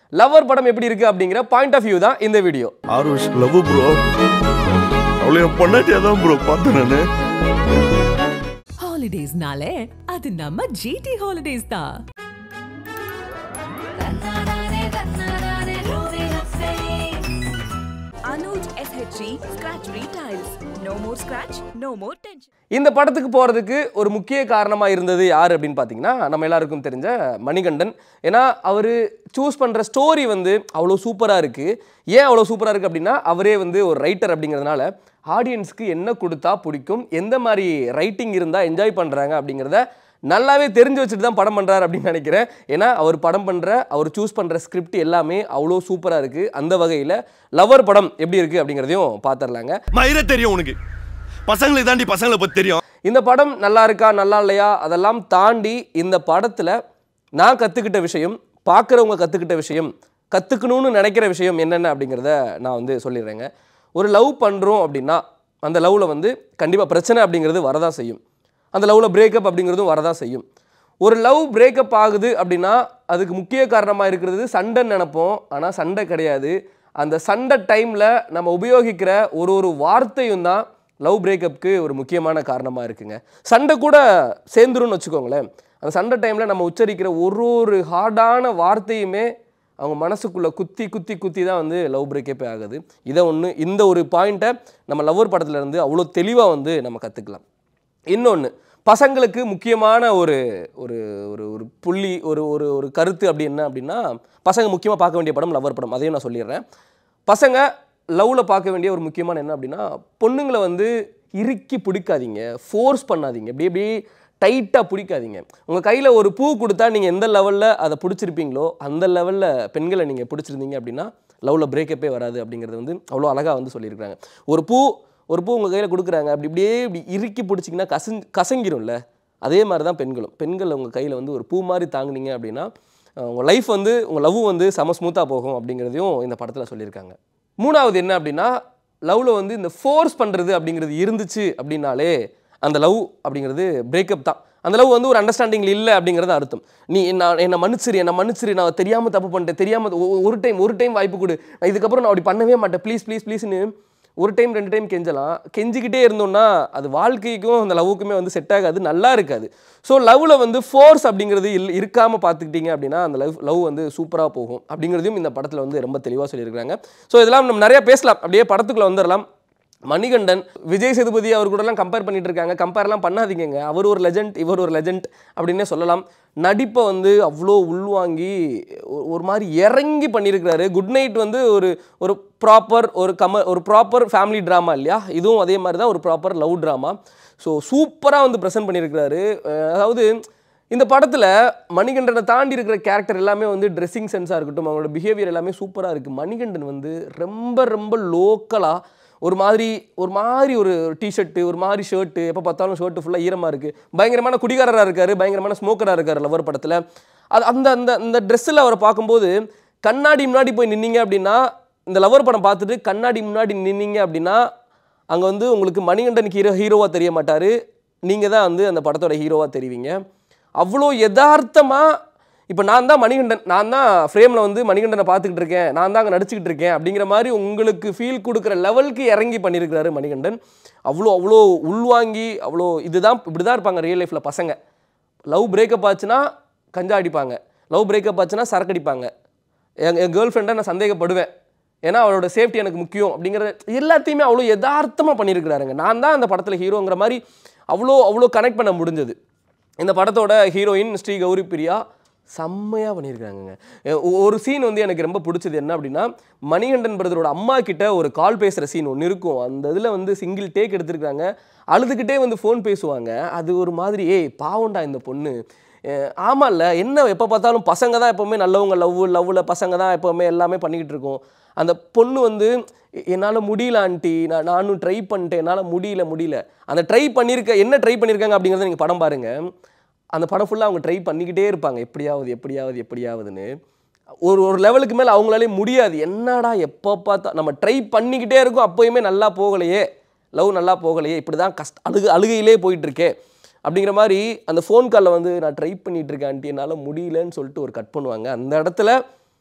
Lower படம் எப்படி இருக்கு அப்படிங்கிற பாயிண்ட் ஆஃப் வியூ தான் இந்த வீடியோ ஆறு வருஷம் லவ் ப்ரோ அவளை என் பொண்டாட்டியா தான் ப்ரோ பார்த்தேன் நானு ஹாலிடேஸ்னாலே அது நம்ம ஜிடி ஹாலிடேஸ் தான் Anuj SHG Scratch Free Tiles. No more scratch, no more tension. இந்த படத்துக்கு போகிறதுக்கு ஒரு முக்கிய காரணமாக இருந்தது யார் அப்படின்னு பார்த்தீங்கன்னா நம்ம எல்லாருக்கும் தெரிஞ்ச மணிகண்டன் ஏன்னா அவர் சூஸ் பண்ணுற ஸ்டோரி வந்து அவ்வளோ சூப்பராக இருக்குது ஏன் அவ்வளோ சூப்பராக இருக்குது அப்படின்னா அவரே வந்து ஒரு ரைட்டர் அப்படிங்கிறதுனால ஆடியன்ஸ்க்கு என்ன கொடுத்தா பிடிக்கும் எந்த மாதிரி ரைட்டிங் இருந்தால் என்ஜாய் பண்ணுறாங்க அப்படிங்கிறத நல்லாவே தெரிஞ்சு வச்சுட்டு தான் படம் பண்ணுறாரு அப்படின்னு நினைக்கிறேன் ஏன்னா அவர் படம் பண்ணுற அவர் சூஸ் பண்ணுற ஸ்கிரிப்ட் எல்லாமே அவ்வளோ சூப்பராக இருக்குது அந்த வகையில் லவர் படம் எப்படி இருக்குது அப்படிங்கிறதையும் பார்த்துடலாங்க மயிர தெரியும் உனக்கு பசங்களுக்கு தாண்டி பசங்களை பத்தி தெரியும் இந்த படம் நல்லா இருக்கா நல்லா இல்லையா அதெல்லாம் தாண்டி இந்த படத்தில் நான் கற்றுக்கிட்ட விஷயம் பார்க்குறவங்க கற்றுக்கிட்ட விஷயம் கற்றுக்கணும்னு நினைக்கிற விஷயம் என்னென்ன அப்படிங்கிறத நான் வந்து சொல்லிடுறேங்க ஒரு லவ் பண்ணுறோம் அப்படின்னா அந்த லவ்வில் வந்து கண்டிப்பாக பிரச்சனை அப்படிங்கிறது வரதான் செய்யும் அந்த லவ்வில் பிரேக்கப் அப்படிங்கிறதும் வரதான் செய்யும் ஒரு லவ் பிரேக்கப் ஆகுது அப்படின்னா அதுக்கு முக்கிய காரணமாக இருக்கிறது சண்டைன்னு நினைப்போம் ஆனால் சண்டை கிடையாது அந்த சண்டை டைமில் நம்ம உபயோகிக்கிற ஒரு ஒரு வார்த்தையும் தான் லவ் பிரேக்கப்புக்கு ஒரு முக்கியமான காரணமாக இருக்குங்க சண்டை கூட சேர்ந்துரும்னு வச்சுக்கோங்களேன் அந்த சண்டை டைமில் நம்ம உச்சரிக்கிற ஒரு ஒரு ஹார்டான வார்த்தையுமே அவங்க மனசுக்குள்ளே குத்தி குத்தி குத்தி தான் வந்து லவ் பிரேக்கப்பே ஆகுது இதை ஒன்று இந்த ஒரு பாயிண்ட்டை நம்ம லவ்வர் படத்துல இருந்து அவ்வளோ தெளிவாக வந்து நம்ம கற்றுக்கலாம் இன்னொன்று பசங்களுக்கு முக்கியமான ஒரு ஒரு ஒரு ஒரு புள்ளி ஒரு ஒரு ஒரு கருத்து அப்படி என்ன அப்படின்னா பசங்க முக்கியமாக பார்க்க வேண்டிய படம் லவ்வர் படம் அதையும் நான் சொல்லிடுறேன் பசங்க லவ்வில் பார்க்க வேண்டிய ஒரு முக்கியமான என்ன அப்படின்னா பொண்ணுங்களை வந்து இறுக்கி பிடிக்காதீங்க ஃபோர்ஸ் பண்ணாதீங்க அப்படியே அப்படியே டைட்டாக பிடிக்காதீங்க உங்கள் கையில் ஒரு பூ கொடுத்தா நீங்கள் எந்த லெவலில் அதை பிடிச்சிருப்பீங்களோ அந்த லெவலில் பெண்களை நீங்கள் பிடிச்சிருந்தீங்க அப்படின்னா லவ்வில் பிரேக்கப்பே வராது அப்படிங்கிறது வந்து அவ்வளோ அழகாக வந்து சொல்லியிருக்காங்க ஒரு பூ ஒரு பூ உங்கள் கையில் கொடுக்குறாங்க அப்படி இப்படியே இப்படி இறுக்கி பிடிச்சிங்கன்னா கசங் கசங்கிரும்ல அதே மாதிரி தான் பெண்களும் பெண்கள் உங்கள் கையில் வந்து ஒரு பூ மாதிரி தாங்குனீங்க அப்படின்னா அஹ், உங்கள் லைஃப் வந்து உங்கள் லவ் வந்து செம ஸ்மூத்தாக போகும் அப்படிங்கிறதையும் இந்த படத்தில் சொல்லியிருக்காங்க மூணாவது என்ன அப்படின்னா லவ்வில் வந்து இந்த ஃபோர்ஸ் பண்ணுறது அப்படிங்கிறது இருந்துச்சு அப்படின்னாலே அந்த லவ் அப்படிங்கிறது பிரேக்கப் தான் அந்த லவ் வந்து ஒரு அண்டர்ஸ்டாண்டிங் இல்லை அப்படிங்கிறது அர்த்தம் நீ நான் என்னை மன்னிச்சிரு என்னை மன்னிச்சிரு நான் தெரியாமல் தப்பு பண்ணிட்டேன் தெரியாமல் ஒரு டைம் ஒரு டைம் வாய்ப்பு கொடு நான் இதுக்கப்புறம் நான் அப்படி பண்ணவே மாட்டேன் ப்ளீஸ் ப்ளீஸ் ப்ளீஸ்னு ஒரு டைம் ரெண்டு டைம் கெஞ்சலாம் கெஞ்சிக்கிட்டே இருந்தோம்னா அது வாழ்க்கைக்கும் அந்த லவ்வுக்குமே வந்து செட் ஆகாது நல்லா இருக்காது ஸோ லவ்வில் வந்து ஃபோர்ஸ் அப்படிங்கிறது இல் இருக்காமல் பார்த்துக்கிட்டீங்க அப்படின்னா அந்த லவ் லவ் வந்து சூப்பராக போகும் அப்படிங்கிறதையும் இந்த படத்தில் வந்து ரொம்ப தெளிவாக சொல்லியிருக்காங்க ஸோ இதெல்லாம் நம்ம நிறைய பேசலாம் அப்படியே படத்துக்குள்ளே வந்துடலாம் மணிகண்டன் விஜய் சேதுபதி அவர் கூடலாம் கம்பேர் பண்ணிட்டு இருக்காங்க கம்பேர்லாம் பண்ணாதீங்கங்க அவர் ஒரு லெஜண்ட் இவர் ஒரு லெஜண்ட் அப்படின்னே சொல்லலாம் நடிப்பை வந்து அவ்வளோ உள்வாங்கி ஒ- ஒரு மாதிரி இறங்கி பண்ணியிருக்கிறாரு குட் நைட் வந்து ஒரு ஒரு ப்ராப்பர் ஒரு கம ஒரு ப்ராப்பர் ஃபேமிலி ட்ராமா இல்லையா இதுவும் அதே மாதிரி தான் ஒரு ப்ராப்பர் லவ் ட்ராமா ஸோ சூப்பராக வந்து ப்ரெசென்ட் பண்ணியிருக்கிறாரு அஹ் அதாவது இந்த படத்தில் மணிகண்டனை தாண்டி இருக்கிற கேரக்டர் எல்லாமே வந்து ட்ரெஸ்ஸிங் சென்ஸாக இருக்கட்டும் அவங்களோட பிஹேவியர் எல்லாமே சூப்பராக இருக்குது மணிகண்டன் வந்து ரொம்ப ரொம்ப லோக்கலாக ஒரு மாதிரி ஒரு மாதிரி ஒரு டிஷர்ட்டு ஒரு மாதிரி ஷர்ட்டு எப்போ பார்த்தாலும் ஷர்ட்டு ஃபுல்லாக ஈரமாக இருக்குது பயங்கரமான குடிகாரராக இருக்கார் பயங்கரமான ஸ்மோக்கராக இருக்கார் லவர் படத்தில் அது அந்த அந்த அந்த ட்ரெஸ்ஸில் அவரை பார்க்கும்போது கண்ணாடி முன்னாடி போய் நின்னீங்க அப்படின்னா இந்த லவர் படம் பார்த்துட்டு கண்ணாடி முன்னாடி நின்னீங்க அப்படின்னா அங்கே வந்து உங்களுக்கு மணிகண்டன் ஹீரோ ஹீரோவாக தெரிய மாட்டார் நீங்கள் தான் வந்து அந்த படத்தோட ஹீரோவாக தெரிவிங்க அவ்வளோ யதார்த்தமாக இப்போ நான் தான் மணிகண்டன் நான் தான் ஃப்ரேமில் வந்து மணிகண்டனை பார்த்துக்கிட்டு இருக்கேன் நான் தான் அங்கே நடிச்சுக்கிட்டு இருக்கேன் அப்படிங்கிற மாதிரி உங்களுக்கு ஃபீல் கொடுக்குற லெவலுக்கு இறங்கி பண்ணியிருக்கிறாரு மணிகண்டன் அவ்வளோ அவ்வளோ உள்வாங்கி அவ்வளோ இதுதான் இப்படி தான் இருப்பாங்க ரியல் லைஃப்பில் பசங்க லவ் பிரேக்கப் ஆச்சுன்னா கஞ்சா அடிப்பாங்க லவ் பிரேக்கப் ஆச்சுன்னா சரக்கு அடிப்பாங்க என் என் கேர்ள் ஃப்ரெண்டை நான் சந்தேகப்படுவேன் ஏன்னா அவளோட சேஃப்டி எனக்கு முக்கியம் அப்படிங்கிற எல்லாத்தையுமே அவ்வளோ யதார்த்தமாக பண்ணியிருக்கிறாருங்க நான் தான் அந்த படத்தில் ஹீரோங்கிற மாதிரி அவ்வளோ அவ்வளோ கனெக்ட் பண்ண முடிஞ்சது இந்த படத்தோட ஹீரோயின் ஸ்ரீ கௌரி பிரியா செம்மையாக பண்ணியிருக்காங்கங்க எ- ஒ- ஒரு சீன் வந்து எனக்கு ரொம்ப பிடிச்சது என்ன அப்படின்னா மணிகண்டன் பிரதரோட அம்மா கிட்ட ஒரு கால் பேசுகிற சீன் ஒன்று இருக்கும் அந்த இதில் வந்து சிங்கிள் டேக் எடுத்திருக்காங்க அழுதுகிட்டே வந்து ஃபோன் பேசுவாங்க அது ஒரு மாதிரி ஏய் பாவம்டா இந்த பொண்ணு அஹ் ஆமால்ல என்ன எப்போ பார்த்தாலும் பசங்க தான் எப்போவுமே நல்லவங்க லவ் லவ்வில் பசங்க தான் எப்போவுமே எல்லாமே பண்ணிக்கிட்டு இருக்கோம் அந்த பொண்ணு வந்து என்னால் முடியல ஆண்டி நான் நானும் ட்ரை பண்ணிட்டேன் என்னால் முடியல முடியல அந்த ட்ரை பண்ணியிருக்க என்ன ட்ரை பண்ணியிருக்காங்க அப்படிங்கிறத நீங்கள் படம் பாருங்கள் அந்த படம் ஃபுல்லாக அவங்க ட்ரை பண்ணிக்கிட்டே இருப்பாங்க எப்படியாவது எப்படியாவது எப்படியாவதுன்னு ஒரு ஒரு லெவலுக்கு மேலே அவங்களாலே முடியாது என்னடா எப்போ பார்த்தா நம்ம ட்ரை பண்ணிக்கிட்டே இருக்கோம் அப்போயுமே நல்லா போகலையே லவ் நல்லா போகலையே இப்படி தான் கஷ்ட அழுகு அழுகையிலே போயிட்டு இருக்கே அப்படிங்கிற மாதிரி அந்த ஃபோன் காலில் வந்து நான் ட்ரை பண்ணிட்டு இருக்கேன் ஆண்டி என்னால் முடியலன்னு சொல்லிட்டு ஒரு கட் பண்ணுவாங்க அந்த இடத்துல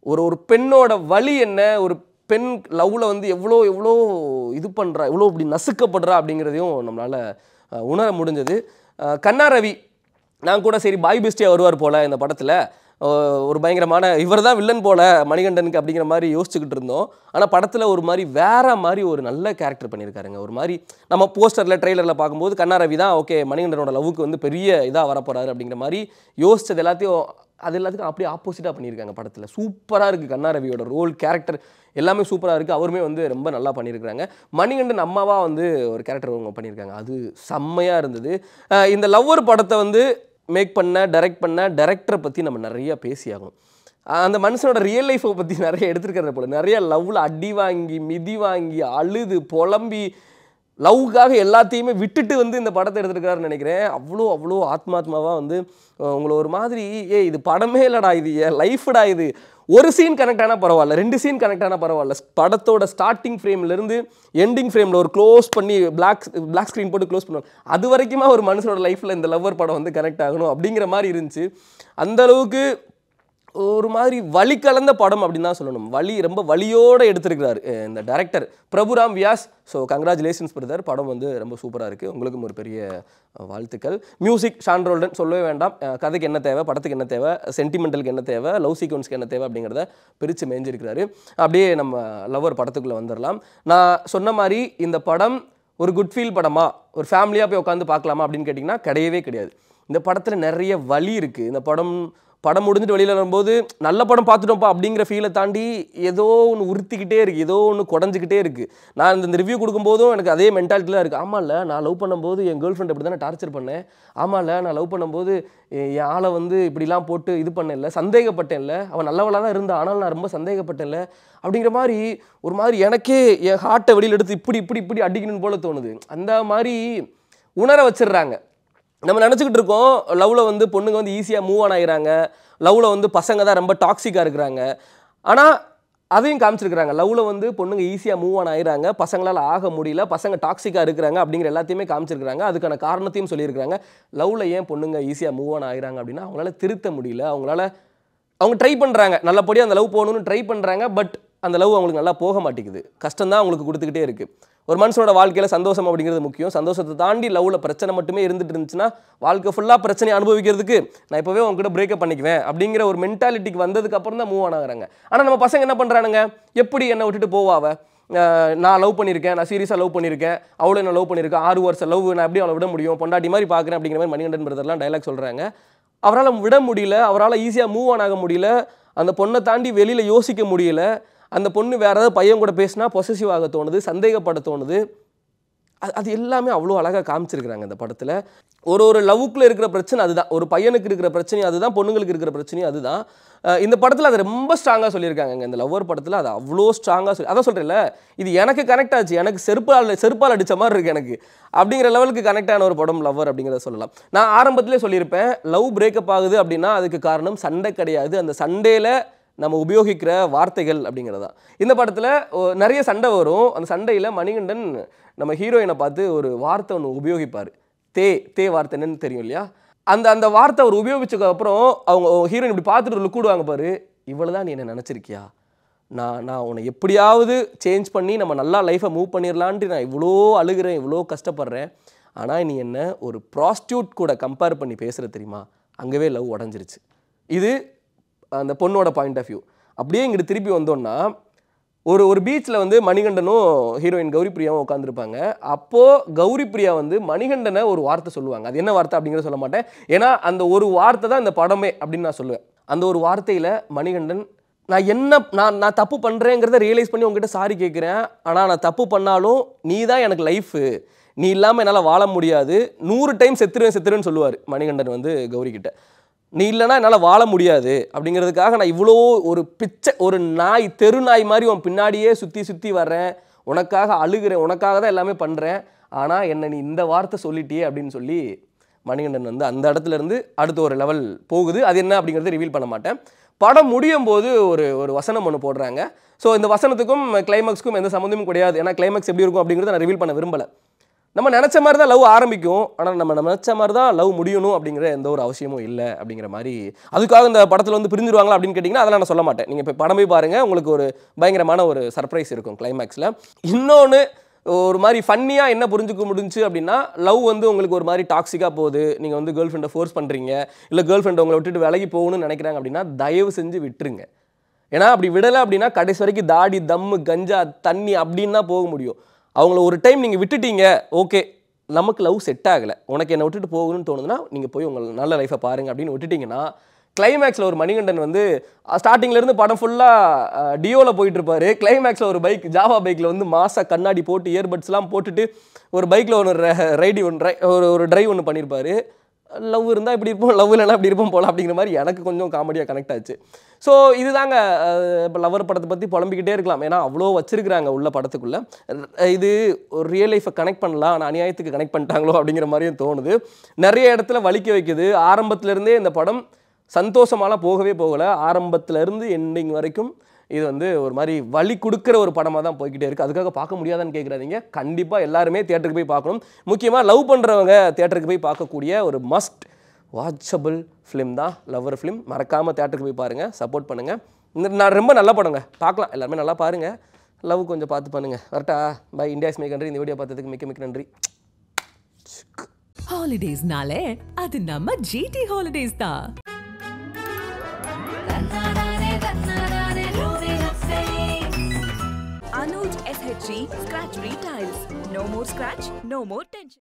ஒரு ஒரு பெண்ணோட வலி என்ன ஒரு பெண் லவ்வில் வந்து எவ்வளோ எவ்வளோ இது பண்ணுறா எவ்வளோ இப்படி நசுக்கப்படுறா அப்படிங்கிறதையும் நம்மளால் அஹ், உணர முடிஞ்சது கண்ணா ரவி நான் கூட சரி பாய் பெஸ்டியாக வருவார் போல் இந்த படத்தில் ஒரு பயங்கரமான இவர் தான் வில்லன் போல மணிகண்டனுக்கு அப்படிங்கிற மாதிரி யோசிச்சுக்கிட்டு இருந்தோம் ஆனால் படத்தில் ஒரு மாதிரி வேற மாதிரி ஒரு நல்ல கேரக்டர் பண்ணியிருக்காருங்க ஒரு மாதிரி நம்ம போஸ்டரில் ட்ரெய்லரில் பார்க்கும்போது கண்ணா ரவி தான் ஓகே மணிகண்டனோட லவ்வுக்கு வந்து பெரிய இதாக வரப்போறாரு அப்படிங்கிற மாதிரி யோசிச்சது எல்லாத்தையும் அது எல்லாத்துக்கும் அப்படியே ஆப்போசிட்டாக பண்ணியிருக்காங்க படத்தில் சூப்பராக இருக்குது கண்ணா ரவியோட ரோல் கேரக்டர் எல்லாமே சூப்பராக இருக்குது அவருமே வந்து ரொம்ப நல்லா பண்ணியிருக்காங்க மணிகண்டன் அம்மாவாக வந்து ஒரு கேரக்டர் அவங்க பண்ணியிருக்காங்க அது செம்மையாக இருந்தது அஹ் இந்த லவ்வர் படத்தை வந்து மேக் பண்ண டைரக்ட் பண்ண டைரக்டரை பற்றி நம்ம நிறைய பேசியாகணும் அஹ் அந்த மனுஷனோட ரியல் லைஃப்பை பற்றி நிறைய எடுத்துருக்கிறத போல நிறைய லவ்வில் அடி வாங்கி மிதி வாங்கி அழுது புலம்பி லவ்வுக்காக எல்லாத்தையுமே விட்டுட்டு வந்து இந்த படத்தை எடுத்துருக்காருன்னு நினைக்கிறேன் அவ்வளோ அவ்வளோ ஆத்மாத்மாவாக வந்து அஹ் உங்களை ஒரு மாதிரி ஏ இது படமே இல்லைடா இது என் லைஃப்டா இது ஒரு சீன் கனெக்ட் ஆனால் பரவாயில்ல ரெண்டு சீன் கனெக்ட் ஆனால் பரவாயில்ல படத்தோட ஸ்டார்டிங் ஃப்ரேம்லேருந்து எண்டிங் ஃப்ரேமில் ஒரு க்ளோஸ் பண்ணி பிளாக் பிளாக் ஸ்க்ரீன் போட்டு க்ளோஸ் பண்ணுவாங்க அது வரைக்குமா ஒரு மனுஷனோட லைஃப்பில் இந்த லவ்வர் படம் வந்து கனெக்ட் ஆகணும் அப்படிங்கிற மாதிரி இருந்துச்சு அந்த அளவுக்கு ஒரு மாதிரி வலி கலந்த படம் அப்படின்னு தான் சொல்லணும் வலி ரொம்ப வலியோடு எடுத்திருக்கிறார் அஹ் இந்த director Prabhuram Vyas so congratulations brother படம் வந்து ரொம்ப சூப்பராக இருக்குது உங்களுக்கும் ஒரு பெரிய அஹ், வாழ்த்துக்கள் மியூசிக் ஷான் ரோல்டன் சொல்லவே வேண்டாம் அஹ், கதைக்கு என்ன தேவை படத்துக்கு என்ன தேவை சென்டிமெண்டலுக்கு என்ன தேவை லவ் சீக்வன்ஸ்க்கு என்ன தேவை அப்படிங்கிறத பிரித்து மேய்ஞ்சிருக்கிறாரு அப்படியே நம்ம லவ்வர் படத்துக்குள்ளே வந்துடலாம் நான் சொன்ன மாதிரி இந்த படம் ஒரு குட் ஃபீல் படமா ஒரு ஃபேமிலியாக போய் உட்காந்து பார்க்கலாமா அப்படின்னு கேட்டிங்கன்னா கிடையவே கிடையாது இந்த படத்தில் நிறைய வலி இருக்குது இந்த படம் படம் முடிஞ்சுட்டு வெளியில் வரும்போது நல்ல படம் பார்த்துட்டோம்ப்பா அப்படிங்கிற ஃபீலை தாண்டி ஏதோ ஒன்று உறுத்திக்கிட்டே இருக்குது ஏதோ ஒன்று குடஞ்சிக்கிட்டே இருக்குது நான் இந்த ரிவ்யூ கொடுக்கும்போதும் எனக்கு அதே மென்டாலிட்டியில் இருக்குது ஆமாம்ல நான் லவ் பண்ணும்போது என் கேர்ள் ஃப்ரெண்ட் இப்படி தானே டார்ச்சர் பண்ணேன் ஆமாம்ல நான் லவ் பண்ணும்போது எ- என் ஆளை வந்து இப்படிலாம் போட்டு இது பண்ணல சந்தேகப்பட்டேன்ல அவன் நல்லவளாக தான் இருந்தா ஆனால் நான் ரொம்ப சந்தேகப்பட்டேன்ல அப்படிங்கிற மாதிரி ஒரு மாதிரி எனக்கே என் ஹார்ட்டை வெளியில் எடுத்து இப்படி இப்படி இப்படி அடிக்கணும்னு போல தோணுது அந்த மாதிரி உணர வச்சிடுறாங்க நம்ம நினச்சிக்கிட்டு இருக்கோம் லவ்வில் வந்து பொண்ணுங்க வந்து ஈஸியாக மூவ் ஆன் ஆகிறாங்க லவ்வில் வந்து பசங்க தான் ரொம்ப டாக்ஸிக்காக இருக்கிறாங்க ஆனால் அதையும் காமிச்சிருக்கிறாங்க லவ்வில் வந்து பொண்ணுங்க ஈஸியாக மூவ் ஆன் ஆகிறாங்க பசங்களால் ஆக முடியல பசங்க டாக்ஸிக்காக இருக்கிறாங்க அப்படிங்கிற எல்லாத்தையுமே காமிச்சிருக்கிறாங்க அதுக்கான காரணத்தையும் சொல்லியிருக்கிறாங்க லவ்வில் ஏன் பொண்ணுங்க ஈஸியாக மூவ் ஆன் ஆகிறாங்க அப்படின்னா அவங்களால திருத்த முடியல அவங்களால அவங்க ட்ரை பண்ணுறாங்க நல்லபடியாக அந்த லவ் போகணும்னு ட்ரை பண்ணுறாங்க பட் அந்த லவ் அவங்களுக்கு நல்லா போக மாட்டேங்குது கஷ்டம் தான் அவங்களுக்கு கொடுத்துக்கிட்டே இருக்குது ஒரு மனுஷனோட வாழ்க்கையில் சந்தோஷம் அப்படிங்கிறது முக்கியம் சந்தோஷத்தை தாண்டி லவ்வில் பிரச்சனை மட்டுமே இருந்துட்டு இருந்துச்சுன்னா வாழ்க்கை ஃபுல்லாக பிரச்சனையை அனுபவிக்கிறதுக்கு நான் இப்போவே உங்ககிட்ட பிரேக்கப் பண்ணிக்குவேன் அப்படிங்கிற ஒரு மென்டாலிட்டிக்கு வந்ததுக்கு அப்புறம் தான் மூவ் ஆனாகிறாங்க ஆனால் நம்ம பசங்க என்ன பண்ணுறானுங்க எப்படி என்னை விட்டுட்டு போவாவ அஹ் நான் லவ் பண்ணியிருக்கேன் நான் சீரியஸாக லவ் பண்ணியிருக்கேன் அவளை நான் லவ் பண்ணியிருக்கேன் ஆறு வருஷம் லவ் நான் எப்படி அவளை விட முடியும் பொண்டாட்டி மாதிரி பார்க்குறேன் அப்படிங்கிற மாதிரி மணிகண்டன் பிரதர்லாம் டைலாக் சொல்கிறாங்க அவரால் விட முடியல அவரால் ஈஸியாக மூவ் ஆன் ஆக முடியல அந்த பொண்ணை தாண்டி வெளியில் யோசிக்க முடியல அந்த பொண்ணு வேற ஏதாவது பையன் கூட பேசினா பொசசிவ் ஆக தோணுது சந்தேகப்பட தோணுது அது அது எல்லாமே அவ்வளோ அழகாக காமிச்சிருக்கிறாங்க இந்த படத்தில் ஒரு ஒரு லவ்வுக்குள்ளே இருக்கிற பிரச்சனை அதுதான் ஒரு பையனுக்கு இருக்கிற பிரச்சனையும் அதுதான் பொண்ணுங்களுக்கு இருக்கிற பிரச்சனையும் அதுதான் அஹ் இந்த படத்தில் அது ரொம்ப ஸ்ட்ராங்காக சொல்லியிருக்காங்க இந்த லவ்வர் படத்தில் அது அவ்வளோ ஸ்ட்ராங்காக சொல்லி அதான் சொல்கிறேன்ல இது எனக்கு கனெக்ட் ஆச்சு எனக்கு செருப்பால் செருப்பால் அடித்த மாதிரி இருக்குது எனக்கு அப்படிங்கிற லெவலுக்கு கனெக்ட் ஆன ஒரு படம் லவ்வர் அப்படிங்கிறத சொல்லலாம் நான் ஆரம்பத்திலே சொல்லியிருப்பேன் லவ் பிரேக்கப் ஆகுது அப்படின்னா அதுக்கு காரணம் சண்டை கிடையாது அந்த சண்டேல நம்ம உபயோகிக்கிற வார்த்தைகள் அப்படிங்கிறது தான் இந்த படத்தில் நிறைய சண்டை வரும் அந்த சண்டையில் மணிகண்டன் நம்ம ஹீரோயினை பார்த்து ஒரு வார்த்தை ஒன்று உபயோகிப்பார் தே தே வார்த்தை என்னன்னு தெரியும் இல்லையா அந்த அந்த வார்த்தை அவர் உபயோகிச்சதுக்கு அப்புறம் அவங்க ஹீரோயின் இப்படி பார்த்துட்டு லுக் விடுவாங்க பாரு இவ்வளோ தான் நீ என்ன நினச்சிருக்கியா நான் நான் உன்னை எப்படியாவது சேஞ்ச் பண்ணி நம்ம நல்லா லைஃப்பை மூவ் பண்ணிடலான்ட்டு நான் இவ்வளோ அழுகிறேன் இவ்வளோ கஷ்டப்படுறேன் ஆனால் நீ என்ன ஒரு ப்ராஸ்டியூட் கூட கம்பேர் பண்ணி பேசுகிற தெரியுமா அங்கவே லவ் உடஞ்சிருச்சு இது அந்த பொண்ணோட பாயிண்ட் ஆஃப் வியூ அப்படியே இங்கிட்டு திருப்பி வந்தோம்னா ஒரு ஒரு பீச்சில் வந்து மணிகண்டனும் ஹீரோயின் கௌரி பிரியாவும் உட்காந்துருப்பாங்க அப்போது கௌரி பிரியா வந்து மணிகண்டனை ஒரு வார்த்தை சொல்லுவாங்க அது என்ன வார்த்தை அப்படிங்கிறத சொல்ல மாட்டேன் ஏன்னா அந்த ஒரு வார்த்தை தான் இந்த படமே அப்படின்னு நான் சொல்லுவேன் அந்த ஒரு வார்த்தையில் மணிகண்டன் நான் என்ன நான் நான் தப்பு பண்ணுறேங்கிறத ரியலைஸ் பண்ணி உங்ககிட்ட சாரி கேட்குறேன் ஆனால் நான் தப்பு பண்ணாலும் நீ தான் எனக்கு லைஃபு நீ இல்லாமல் என்னால் வாழ முடியாது நூறு டைம் செத்துருவேன் செத்துருவேன்னு சொல்லுவார் மணிகண்டன் வந்து கௌரி கிட்ட நீ இல்லைன்னா என்னால் வாழ முடியாது அப்படிங்கிறதுக்காக நான் இவ்வளோ ஒரு பிச்சை ஒரு நாய் தெரு நாய் மாதிரி உன் பின்னாடியே சுற்றி சுற்றி வர்றேன் உனக்காக அழுகிறேன் உனக்காக தான் எல்லாமே பண்ணுறேன் ஆனால் என்னை நீ இந்த வார்த்தை சொல்லிட்டியே அப்படின்னு சொல்லி மணிகண்டன் வந்து அந்த இடத்துல இருந்து அடுத்த ஒரு லெவல் போகுது அது என்ன அப்படிங்கிறத ரிவீல் பண்ண மாட்டேன் படம் முடியும் போது ஒரு ஒரு வசனம் ஒன்று போடுறாங்க ஸோ இந்த வசனத்துக்கும் கிளைமேக்ஸ்க்கும் எந்த சம்மந்தமும் கிடையாது ஏன்னா கிளைமேக்ஸ் எப்படி இருக்கும் அப்படிங்கிறத நான் ரிவீல் பண்ண விரும்பலை நம்ம நினச்ச மாதிரி தான் லவ் ஆரம்பிக்கும் ஆனால் நம்ம நினச்ச மாதிரி தான் லவ் முடியணும் அப்படிங்கிற எந்த ஒரு அவசியமும் இல்லை அப்படிங்கிற மாதிரி அதுக்காக இந்த படத்தில் வந்து பிரிஞ்சிருவாங்களா அப்படின்னு கேட்டிங்கன்னா அதெல்லாம் நான் சொல்ல மாட்டேன் நீங்கள் இப்போ படம் போய் பாருங்கள் உங்களுக்கு ஒரு பயங்கரமான ஒரு சர்ப்ரைஸ் இருக்கும் கிளைமேக்ஸில் இன்னொன்று ஒரு மாதிரி ஃபன்னியாக என்ன புரிஞ்சுக்க முடிஞ்சு அப்படின்னா லவ் வந்து உங்களுக்கு ஒரு மாதிரி டாக்ஸிக்காக போகுது நீங்கள் வந்து கேர்ள் ஃப்ரெண்டை ஃபோர்ஸ் பண்ணுறீங்க இல்லை கேர்ள் ஃப்ரெண்ட் உங்களை விட்டுட்டு விலகி போகணும்னு நினைக்கிறாங்க அப்படின்னா தயவு செஞ்சு விட்டுருங்க ஏன்னா அப்படி விடலை அப்படின்னா கடைசி வரைக்கும் தாடி தம்மு கஞ்சா தண்ணி அப்படின்னு தான் போக முடியும் அவங்கள ஒரு டைம் நீங்கள் விட்டுட்டீங்க ஓகே நமக்கு லவ் செட் ஆகலை உனக்கு என்னை விட்டுட்டு போகணும்னு தோணுதுன்னா நீங்கள் போய் உங்கள் நல்ல லைஃப்பை பாருங்க அப்படின்னு விட்டுட்டீங்கன்னா கிளைமேக்ஸில் ஒரு மணிகண்டன் வந்து ஸ்டார்டிங்லேருந்து படம் ஃபுல்லாக டியோவில் போயிட்டு இருப்பாரு கிளைமேக்ஸில் ஒரு பைக் ஜாவா பைக்கில் வந்து மாசா கண்ணாடி போட்டு இயர்பட்ஸ்லாம் போட்டுட்டு ஒரு பைக்கில் ஒன்று ரைடி ஒன்று ரை- ஒரு ஒரு டிரைவ் ஒன்று பண்ணியிருப்பாரு லவ் இருந்தால் இப்படி இருப்போம் லவ் இல்லைனா இப்படி இருப்போம் போல அப்படிங்கிற மாதிரி எனக்கு கொஞ்சம் காமெடியாக கனெக்ட் ஆச்சு ஸோ இதுதாங்க இப்போ லவர் படத்தை பற்றி புலம்பிக்கிட்டே இருக்கலாம் ஏன்னா அவ்வளோ வச்சிருக்கிறாங்க உள்ள படத்துக்குள்ளே இது ஒரு ரியல் லைஃப்பை கனெக்ட் பண்ணலாம் ஆனால் அநியாயத்துக்கு கனெக்ட் பண்ணிட்டாங்களோ அப்படிங்கிற மாதிரியும் தோணுது நிறைய இடத்துல வலிக்க வைக்குது ஆரம்பத்துல இருந்தே இந்த படம் சந்தோஷமாலாம் போகவே போகலை ஆரம்பத்துல இருந்து எண்டிங் வரைக்கும் இது வந்து ஒரு மாதிரி வலி கொடுக்குற ஒரு படமாக தான் போய்கிட்டே இருக்குது அதுக்காக பார்க்க முடியாதான்னு கேட்குறாதீங்க கண்டிப்பாக எல்லாருமே தேட்டருக்கு போய் பார்க்கணும் முக்கியமாக லவ் பண்ணுறவங்க தேட்டருக்கு போய் பார்க்கக்கூடிய ஒரு மஸ்ட் வாட்சபிள் ஃபிலிம் தான் லவ்வர் ஃபிலிம் மறக்காமல் தேட்டருக்கு போய் பாருங்கள் சப்போர்ட் பண்ணுங்கள் இந்த நான் ரொம்ப நல்ல படங்க பார்க்கலாம் எல்லாருமே நல்லா பாருங்கள் லவ் கொஞ்சம் பார்த்து பண்ணுங்கள் வரட்டா பை இந்தியாஸ் மே கண்ட்ரி இந்த வீடியோ பார்த்ததுக்கு மிக்க மிக்க நன்றி ஹாலிடேஸ்னாலே அது நம்ம ஜிடி ஹாலிடேஸ் தான் Anuj SHG Scratch Free Tiles. No more scratch, no more tension.